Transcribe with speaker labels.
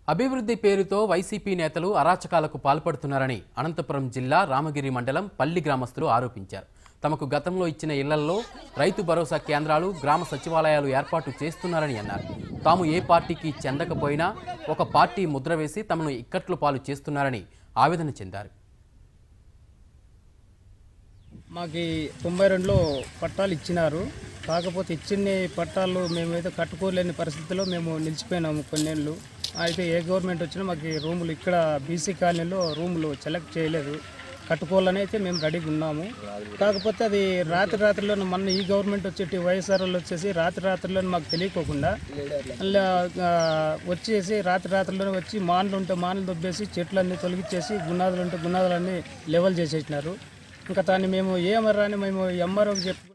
Speaker 1: అభివృద్ధి పేరుతో వైసీపీ నేతలు అరాచకాలకు పాల్పడుతున్నారని అనంతపురం జిల్లా రామగిరి మండలం పల్లి గ్రామస్తులు ఆరోపించారు తమకు గతంలో ఇచ్చిన ఇళ్లలో రైతు భరోసా కేంద్రాలు గ్రామ సచివాలయాలు ఏర్పాటు చేస్తున్నారని అన్నారు తాము ఏ పార్టీకి చెందకపోయినా ఒక పార్టీ ముద్ర వేసి తమను ఇక్కట్లు పాలు చేస్తున్నారని ఆవేదన చెందారు
Speaker 2: మాకు ఈ తొంభై రెండులో పట్టాలు ఇచ్చినారు కాకపోతే ఇచ్చిన పట్టాలు మేమైతే కట్టుకోలేని పరిస్థితిలో మేము నిలిచిపోయినాము కొన్నేళ్ళు అయితే ఏ గవర్నమెంట్ వచ్చినా మాకు ఈ రూములు ఇక్కడ బీసీ కాలనీలో రూములు సెలెక్ట్ చేయలేదు కట్టుకోవాలని అయితే మేము రెడీగా ఉన్నాము కాకపోతే అది రాత్రి రాత్రిలో మొన్న ఈ గవర్నమెంట్ వచ్చేటి వైఎస్ఆర్ వాళ్ళు వచ్చేసి రాత్రి రాత్రిలో మాకు తెలియకోకుండా అలా ఆ, వచ్చేసి రాత్రి రాత్రిలోనే వచ్చి మాన్లు ఉంటే మాన్లు దొబ్బేసి చెట్లన్నీ తొలగించేసి గున్నాదులు ఉంటే గున్నాదులన్నీ లెవెల్ చేసేసినారు ఇంకా దాన్ని మేము ఏమరా అని మేము ఎంఆర్ఓకి చెప్పి